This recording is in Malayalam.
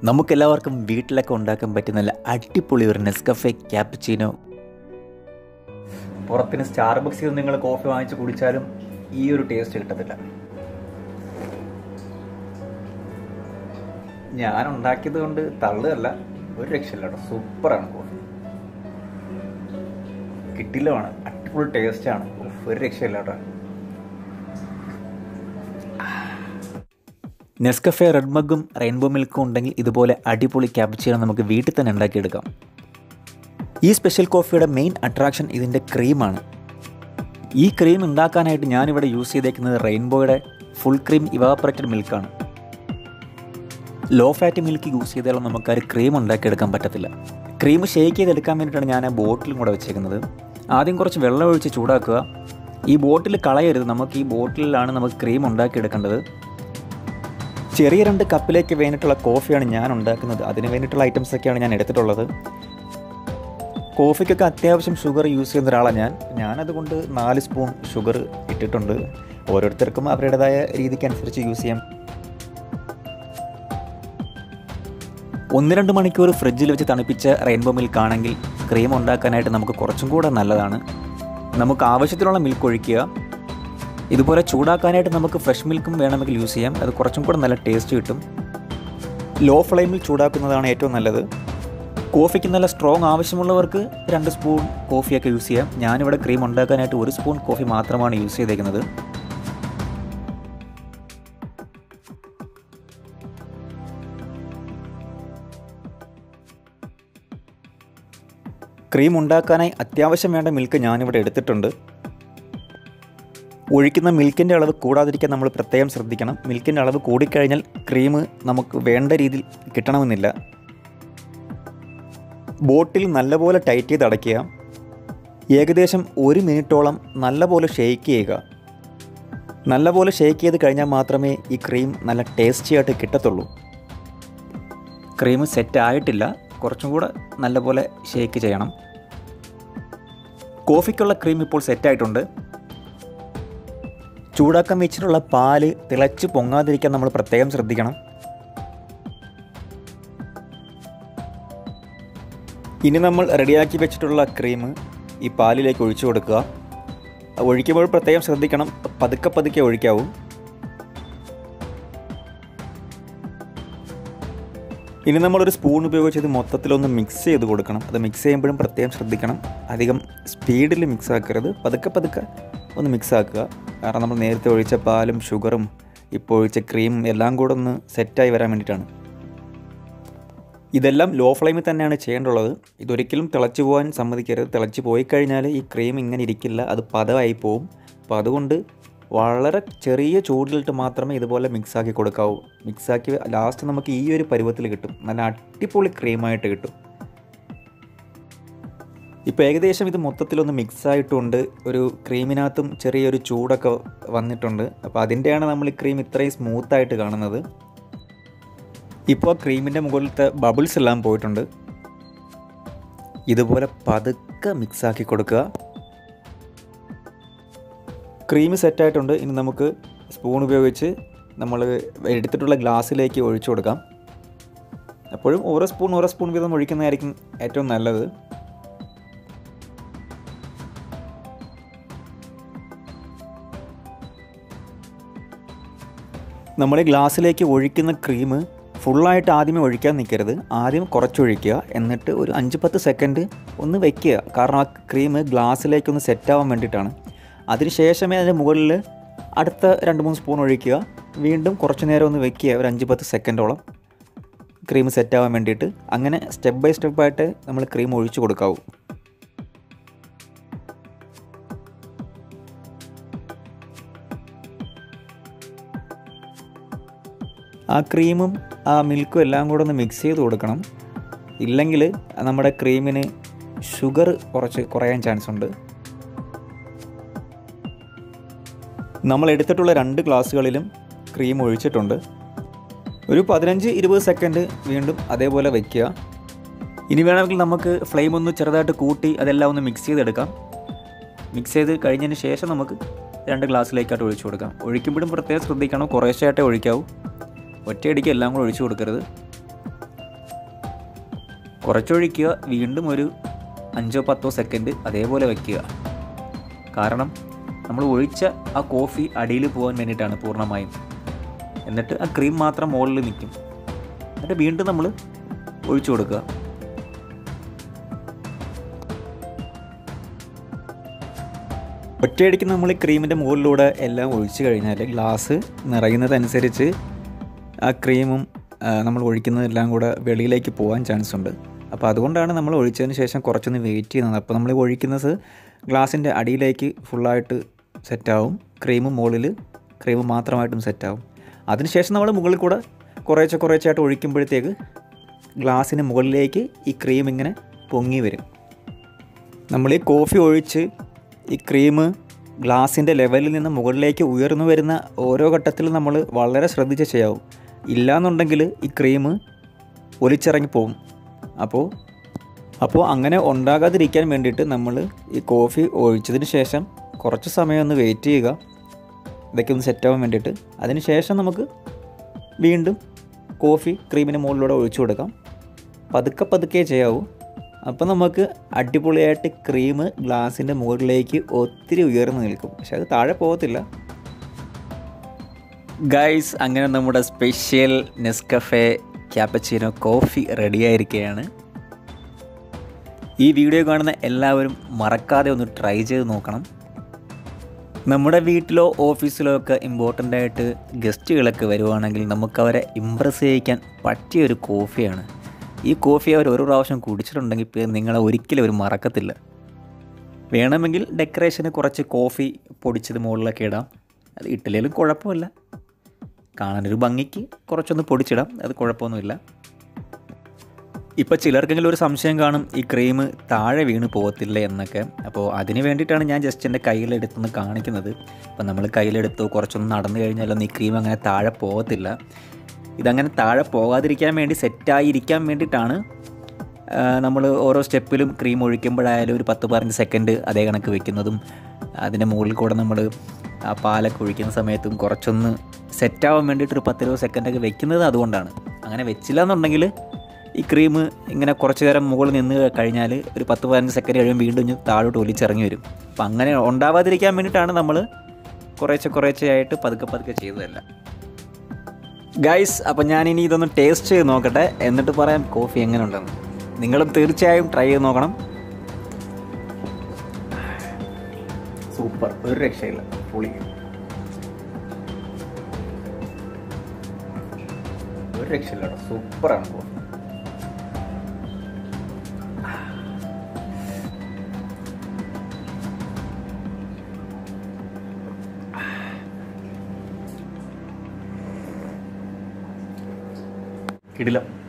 നമുക്കെല്ലാവർക്കും വീട്ടിലൊക്കെ ഉണ്ടാക്കാൻ പറ്റുന്ന നല്ല അടിപൊളി ഒരു നെസ്കഫെ ക്യാപ്പച്ചീനോ പുറത്തിന് സ്റ്റാർബക്സിൽ നിന്ന് നിങ്ങൾ കോഫി വാങ്ങിച്ച് കുടിച്ചാലും ഈ ഒരു ടേസ്റ്റ് കിട്ടത്തില്ല ഞാൻ ഉണ്ടാക്കിയത് കൊണ്ട് തള്ളുകയല്ല ഒരു രക്ഷയില്ല കേട്ടോ സൂപ്പറാണ് കോഫി കിട്ടില്ലമാണ് അടിപൊളി ടേസ്റ്റാണ് ഒരു രക്ഷയില്ല കേട്ടോ നെസ്കഫെ റെഡ് മഗും റെയിൻബോ മിൽക്കും ഉണ്ടെങ്കിൽ ഇതുപോലെ അടിപൊളി ക്യാപ്ചീനോ നമുക്ക് വീട്ടിൽ തന്നെ ഉണ്ടാക്കിയെടുക്കാം ഈ സ്പെഷ്യൽ കോഫിയുടെ മെയിൻ അട്രാക്ഷൻ ഇതിൻ്റെ ക്രീമാണ് ഈ ക്രീം ഉണ്ടാക്കാനായിട്ട് ഞാനിവിടെ യൂസ് ചെയ്തേക്കുന്നത് റെയിൻബോയുടെ ഫുൾ ക്രീം ഇവാപ്പറേറ്റഡ് മിൽക്കാണ് ലോ ഫാറ്റ് മിൽക്ക് യൂസ് ചെയ്താൽ നമുക്ക് ആ ഒരു ക്രീം ഉണ്ടാക്കിയെടുക്കാൻ പറ്റത്തില്ല ക്രീം ഷേക്ക് ചെയ്തെടുക്കാൻ വേണ്ടിയിട്ടാണ് ഞാൻ ആ ബോട്ടിലും കൂടെ വെച്ചേക്കുന്നത് ആദ്യം കുറച്ച് വെള്ളം ഒഴിച്ച് ചൂടാക്കുക ഈ ബോട്ടിൽ കളയരുത് നമുക്ക് ഈ ബോട്ടിലാണ് നമുക്ക് ക്രീം ഉണ്ടാക്കിയെടുക്കേണ്ടത് ചെറിയ രണ്ട് കപ്പിലേക്ക് വേണ്ടിയിട്ടുള്ള കോഫിയാണ് ഞാൻ ഉണ്ടാക്കുന്നത് അതിന് വേണ്ടിയിട്ടുള്ള ഐറ്റംസ് ഒക്കെയാണ് ഞാൻ എടുത്തിട്ടുള്ളത് കോഫിക്കൊക്കെ അത്യാവശ്യം ഷുഗർ യൂസ് ചെയ്യുന്ന ഒരാളാണ് ഞാൻ ഞാനതുകൊണ്ട് നാല് സ്പൂൺ ഷുഗർ ഇട്ടിട്ടുണ്ട് ഓരോരുത്തർക്കും അവരുടേതായ രീതിക്ക് അനുസരിച്ച് യൂസ് ചെയ്യാം ഒന്ന് രണ്ട് മണിക്കൂർ ഫ്രിഡ്ജിൽ വെച്ച് തണുപ്പിച്ച റെയിൻബോ മിൽക്ക് ആണെങ്കിൽ ക്രീം ഉണ്ടാക്കാനായിട്ട് നമുക്ക് കുറച്ചും കൂടെ നല്ലതാണ് നമുക്ക് ആവശ്യത്തിനുള്ള മിൽക്ക് ഒഴിക്കുക ഇതുപോലെ ചൂടാക്കാനായിട്ട് നമുക്ക് ഫ്രഷ് മിൽക്കും വേണമെങ്കിൽ യൂസ് ചെയ്യാം അത് കുറച്ചും കൂടെ നല്ല ടേസ്റ്റ് കിട്ടും ലോ ഫ്ലെയിമിൽ ചൂടാക്കുന്നതാണ് ഏറ്റവും നല്ലത് കോഫിക്ക് നല്ല സ്ട്രോങ് ആവശ്യമുള്ളവർക്ക് രണ്ട് സ്പൂൺ കോഫിയൊക്കെ യൂസ് ചെയ്യാം ഞാനിവിടെ ക്രീം ഉണ്ടാക്കാനായിട്ട് ഒരു സ്പൂൺ കോഫി മാത്രമാണ് യൂസ് ചെയ്തേക്കുന്നത് ക്രീം ഉണ്ടാക്കാനായി അത്യാവശ്യം വേണ്ട മിൽക്ക് ഞാനിവിടെ എടുത്തിട്ടുണ്ട് ഒഴിക്കുന്ന മിൽക്കിൻ്റെ അളവ് കൂടാതിരിക്കാൻ നമ്മൾ പ്രത്യേകം ശ്രദ്ധിക്കണം മിൽക്കിൻ്റെ അളവ് കൂടിക്കഴിഞ്ഞാൽ ക്രീം നമുക്ക് വേണ്ട രീതിയിൽ കിട്ടണമെന്നില്ല ബോട്ടിൽ നല്ലപോലെ ടൈറ്റ് ചെയ്ത് അടയ്ക്കുക ഏകദേശം ഒരു മിനിറ്റോളം നല്ലപോലെ ഷേക്ക് ചെയ്യുക നല്ലപോലെ ഷേക്ക് ചെയ്ത് കഴിഞ്ഞാൽ മാത്രമേ ഈ ക്രീം നല്ല ടേസ്റ്റി ആയിട്ട് കിട്ടത്തുള്ളൂ ക്രീം സെറ്റ് ആയിട്ടില്ല കുറച്ചും കൂടെ നല്ലപോലെ ഷേക്ക് ചെയ്യണം കോഫിക്കുള്ള ക്രീം ഇപ്പോൾ സെറ്റായിട്ടുണ്ട് ചൂടാക്കാൻ വെച്ചിട്ടുള്ള പാല് തിളച്ച് പൊങ്ങാതിരിക്കാൻ നമ്മൾ പ്രത്യേകം ശ്രദ്ധിക്കണം ഇനി നമ്മൾ റെഡിയാക്കി വെച്ചിട്ടുള്ള ക്രീം ഈ പാലിലേക്ക് ഒഴിച്ചു കൊടുക്കുക ഒഴിക്കുമ്പോൾ പ്രത്യേകം ശ്രദ്ധിക്കണം പതുക്കെ പതുക്കെ ഒഴിക്കാവൂ ഇനി നമ്മളൊരു സ്പൂൺ ഉപയോഗിച്ച് ഇത് മൊത്തത്തിലൊന്ന് മിക്സ് ചെയ്ത് കൊടുക്കണം അത് മിക്സ് ചെയ്യുമ്പോഴും പ്രത്യേകം ശ്രദ്ധിക്കണം അധികം സ്പീഡിൽ മിക്സ് ആക്കരുത് പതുക്കെ പതുക്കെ ഒന്ന് മിക്സ് ആക്കുക കാരണം നമ്മൾ നേരത്തെ ഒഴിച്ച പാലും ഷുഗറും ഇപ്പോൾ ഒഴിച്ച ക്രീമും എല്ലാം കൂടെ ഒന്ന് സെറ്റായി വരാൻ വേണ്ടിയിട്ടാണ് ഇതെല്ലാം ലോ ഫ്ലെയിമിൽ തന്നെയാണ് ചെയ്യേണ്ടുള്ളത് ഇതൊരിക്കലും തിളച്ച് പോകാൻ സമ്മതിക്കരുത് തിളച്ച് പോയി കഴിഞ്ഞാൽ ഈ ക്രീം ഇങ്ങനെ ഇരിക്കില്ല അത് പദമായി പോവും അപ്പോൾ അതുകൊണ്ട് വളരെ ചെറിയ ചൂടിലിട്ട് മാത്രമേ ഇതുപോലെ മിക്സാക്കി കൊടുക്കാവൂ മിക്സാക്കി ലാസ്റ്റ് നമുക്ക് ഈ ഒരു പരുവത്തിൽ കിട്ടും നല്ല അടിപൊളി ക്രീമായിട്ട് കിട്ടും ഇപ്പോൾ ഏകദേശം ഇത് മൊത്തത്തിലൊന്ന് മിക്സ് ആയിട്ടുണ്ട് ഒരു ക്രീമിനകത്തും ചെറിയൊരു ചൂടൊക്കെ വന്നിട്ടുണ്ട് അപ്പോൾ അതിൻ്റെയാണ് നമ്മൾ ഈ ക്രീം ഇത്രയും സ്മൂത്തായിട്ട് കാണുന്നത് ഇപ്പോൾ ക്രീമിൻ്റെ മുകളിലത്തെ ബബിൾസ് എല്ലാം പോയിട്ടുണ്ട് ഇതുപോലെ പതുക്കെ മിക്സാക്കി കൊടുക്കുക ക്രീം സെറ്റായിട്ടുണ്ട് ഇനി നമുക്ക് സ്പൂൺ ഉപയോഗിച്ച് നമ്മൾ എടുത്തിട്ടുള്ള ഗ്ലാസ്സിലേക്ക് ഒഴിച്ചു കൊടുക്കാം എപ്പോഴും ഓരോ സ്പൂൺ ഓരോ സ്പൂൺ വീതം ഒഴിക്കുന്നതായിരിക്കും ഏറ്റവും നല്ലത് നമ്മൾ ഗ്ലാസ്സിലേക്ക് ഒഴിക്കുന്ന ക്രീം ഫുള്ളായിട്ട് ആദ്യമേ ഒഴിക്കാൻ നിൽക്കരുത് ആദ്യം കുറച്ചൊഴിക്കുക എന്നിട്ട് ഒരു അഞ്ച് പത്ത് സെക്കൻഡ് ഒന്ന് വെക്കുക കാരണം ആ ക്രീം ഗ്ലാസ്സിലേക്കൊന്ന് സെറ്റാവാൻ വേണ്ടിയിട്ടാണ് അതിനുശേഷമേ അതിൻ്റെ മുകളിൽ അടുത്ത രണ്ട് മൂന്ന് സ്പൂൺ ഒഴിക്കുക വീണ്ടും കുറച്ച് നേരം ഒന്ന് വെക്കുക ഒരു അഞ്ച് പത്ത് സെക്കൻഡോളം ക്രീം സെറ്റാവാൻ വേണ്ടിയിട്ട് അങ്ങനെ സ്റ്റെപ്പ് ബൈ സ്റ്റെപ്പായിട്ട് നമ്മൾ ക്രീം ഒഴിച്ചു കൊടുക്കാവൂ ആ ക്രീമും ആ മിൽക്കും എല്ലാം കൂടെ ഒന്ന് മിക്സ് ചെയ്ത് കൊടുക്കണം ഇല്ലെങ്കിൽ നമ്മുടെ ക്രീമിന് ഷുഗർ കുറച്ച് കുറയാൻ ചാൻസ് ഉണ്ട് നമ്മൾ എടുത്തിട്ടുള്ള രണ്ട് ഗ്ലാസ്സുകളിലും ക്രീം ഒഴിച്ചിട്ടുണ്ട് ഒരു പതിനഞ്ച് ഇരുപത് സെക്കൻഡ് വീണ്ടും അതേപോലെ വയ്ക്കുക ഇനി വേണമെങ്കിൽ നമുക്ക് ഫ്ലെയിം ഒന്ന് ചെറുതായിട്ട് കൂട്ടി അതെല്ലാം ഒന്ന് മിക്സ് ചെയ്തെടുക്കാം മിക്സ് ചെയ്ത് കഴിഞ്ഞതിന് ശേഷം നമുക്ക് രണ്ട് ഗ്ലാസ്സിലേക്കായിട്ട് ഒഴിച്ചു കൊടുക്കാം ഒഴിക്കുമ്പോഴും പ്രത്യേകം ശ്രദ്ധിക്കണം കുറേശ്ശായിട്ടേ ഒഴിക്കാവൂ ഒറ്റയടിക്ക് എല്ലാം കൂടെ ഒഴിച്ചു കൊടുക്കരുത് കുറച്ചൊഴിക്കുക വീണ്ടും ഒരു അഞ്ചോ പത്തോ സെക്കൻഡ് അതേപോലെ വയ്ക്കുക കാരണം നമ്മൾ ഒഴിച്ച ആ കോഫി അടിയിൽ പോകാൻ വേണ്ടിയിട്ടാണ് പൂർണ്ണമായും എന്നിട്ട് ആ ക്രീം മാത്രം മുകളിൽ നിൽക്കും എന്നിട്ട് വീണ്ടും നമ്മൾ ഒഴിച്ചു കൊടുക്കുക ഒറ്റയടിക്ക് നമ്മൾ ഈ ക്രീമിൻ്റെ മുകളിലൂടെ എല്ലാം ഒഴിച്ചു കഴിഞ്ഞാൽ ഗ്ലാസ് നിറയുന്നതനുസരിച്ച് ആ ക്രീമും ആ, നമ്മൾ ഒഴിക്കുന്നതെല്ലാം കൂടെ വെളിയിലേക്ക് പോകാൻ ചാൻസ് ഉണ്ട് അപ്പോൾ അതുകൊണ്ടാണ് നമ്മൾ ഒഴിച്ചതിന് ശേഷം കുറച്ചൊന്ന് വെയിറ്റ് ചെയ്യുന്നത് അപ്പോൾ നമ്മൾ ഒഴിക്കുന്നത് ഗ്ലാസിൻ്റെ അടിയിലേക്ക് ഫുള്ളായിട്ട് സെറ്റാവും ക്രീം മുകളിൽ ക്രീം മാത്രമായിട്ടും സെറ്റാവും അതിനുശേഷം നമ്മൾ മുകളിൽ കൂടെ കുറേശ്ശെ കുറേശ്ശായിട്ട് ഒഴിക്കുമ്പോഴത്തേക്ക് ഗ്ലാസ്സിന് മുകളിലേക്ക് ഈ ക്രീം ഇങ്ങനെ പൊങ്ങി വരും നമ്മൾ ഈ കോഫി ഒഴിച്ച് ഈ ക്രീം ഗ്ലാസിൻ്റെ ലെവലിൽ നിന്ന് മുകളിലേക്ക് ഉയർന്നു വരുന്ന ഓരോ ഘട്ടത്തിലും നമ്മൾ വളരെ ശ്രദ്ധിച്ച് ചെയ്യാവും ഇല്ലാന്നുണ്ടെങ്കിൽ ഈ ക്രീം ഒലിച്ചിറങ്ങി പോകും അപ്പോൾ അപ്പോൾ അങ്ങനെ ഉണ്ടാകാതിരിക്കാൻ വേണ്ടിയിട്ട് നമ്മൾ ഈ കോഫി ഒഴിച്ചതിന് ശേഷം കുറച്ച് സമയം ഒന്ന് വെയിറ്റ് ചെയ്യുക ഇതൊക്കെ ഒന്ന് സെറ്റാവാൻ വേണ്ടിയിട്ട് അതിന് ശേഷം നമുക്ക് വീണ്ടും കോഫി ക്രീമിന് മുകളിലൂടെ ഒഴിച്ചു കൊടുക്കാം പതുക്കെ പതുക്കെ ചെയ്യാവൂ അപ്പോൾ നമുക്ക് അടിപൊളിയായിട്ട് ക്രീം ഗ്ലാസിൻ്റെ മുകളിലേക്ക് ഒത്തിരി ഉയർന്നു നിൽക്കും പക്ഷെ അത് താഴെ പോകത്തില്ല ഗൈസ് അങ്ങനെ നമ്മുടെ സ്പെഷ്യൽ നെസ്കഫെ ക്യാപ്പച്ചീനോ കോഫി റെഡിയായിരിക്കുകയാണ് ഈ വീഡിയോ കാണുന്ന എല്ലാവരും മറക്കാതെ ഒന്ന് ട്രൈ ചെയ്ത് നോക്കണം നമ്മുടെ വീട്ടിലോ ഓഫീസിലോ ഒക്കെ ഇമ്പോർട്ടൻ്റ് ആയിട്ട് ഗസ്റ്റുകളൊക്കെ വരുവാണെങ്കിൽ നമുക്കവരെ ഇമ്പ്രസ് ചെയ്യിക്കാൻ പറ്റിയൊരു കോഫിയാണ് ഈ കോഫി അവർ ഒരു പ്രാവശ്യം കുടിച്ചിട്ടുണ്ടെങ്കിൽ പിന്നെ നിങ്ങളെ ഒരിക്കലും അവർ മറക്കത്തില്ല വേണമെങ്കിൽ ഡെക്കറേഷന് കുറച്ച് കോഫി പൊടിച്ചത് മുകളിലൊക്കെ ഇടാം അത് ഇട്ടില്ലെങ്കിലും കുഴപ്പമില്ല കാണാനൊരു ഭംഗിക്ക് കുറച്ചൊന്ന് പൊടിച്ചിടാം അത് കുഴപ്പമൊന്നുമില്ല ഇപ്പോൾ ചിലർക്കെങ്കിലും ഒരു സംശയം കാണും ഈ ക്രീം താഴെ വീണ് പോകത്തില്ല എന്നൊക്കെ അപ്പോൾ അതിന് വേണ്ടിയിട്ടാണ് ഞാൻ ജസ്റ്റ് എൻ്റെ കയ്യിലെടുത്തൊന്ന് കാണിക്കുന്നത് അപ്പോൾ നമ്മൾ കയ്യിലെടുത്തു കുറച്ചൊന്ന് നടന്നു കഴിഞ്ഞാലൊന്നും ഈ ക്രീം അങ്ങനെ താഴെ പോകത്തില്ല ഇതങ്ങനെ താഴെ പോകാതിരിക്കാൻ വേണ്ടി സെറ്റായി ഇരിക്കാൻ വേണ്ടിയിട്ടാണ് നമ്മൾ ഓരോ സ്റ്റെപ്പിലും ക്രീം ഒഴിക്കുമ്പോഴായാലും ഒരു പത്ത് പതിനഞ്ച് സെക്കൻഡ് അതേ കണക്ക് വെക്കുന്നതും അതിൻ്റെ മുകളിൽ കൂടെ നമ്മൾ ആ പാലൊക്കെ ഒഴിക്കുന്ന സമയത്തും കുറച്ചൊന്ന് സെറ്റാവാൻ വേണ്ടിയിട്ട് ഒരു പത്തിരുപത് സെക്കൻഡൊക്കെ വെക്കുന്നത് അതുകൊണ്ടാണ് അങ്ങനെ വെച്ചില്ല എന്നുണ്ടെങ്കിൽ ഈ ക്രീം ഇങ്ങനെ കുറച്ച് നേരം മുകളിൽ നിന്ന് കഴിഞ്ഞാൽ ഒരു പത്ത് പതിനഞ്ച് സെക്കൻഡ് കഴിയുമ്പോൾ വീണ്ടും ഇഞ്ഞ് താഴോട്ട് ഒലിച്ചിറങ്ങി വരും അപ്പം അങ്ങനെ ഉണ്ടാവാതിരിക്കാൻ വേണ്ടിയിട്ടാണ് നമ്മൾ കുറേശ്ശെ കുറേശ്ശെ ആയിട്ട് പതുക്കെ പതുക്കെ ചെയ്തതല്ല ഗൈസ് അപ്പം ഞാനിനി ഇതൊന്ന് ടേസ്റ്റ് ചെയ്ത് നോക്കട്ടെ എന്നിട്ട് പറയാം കോഫി എങ്ങനെ ഉണ്ടെന്ന് നിങ്ങളും തീർച്ചയായും ട്രൈ ചെയ്ത് നോക്കണം സൂപ്പർ ഒരു രക്ഷയില്ല പൊളി ഒരു രക്ഷയില്ല കേട്ടോ സൂപ്പറാണ് കോഫി കിടിലം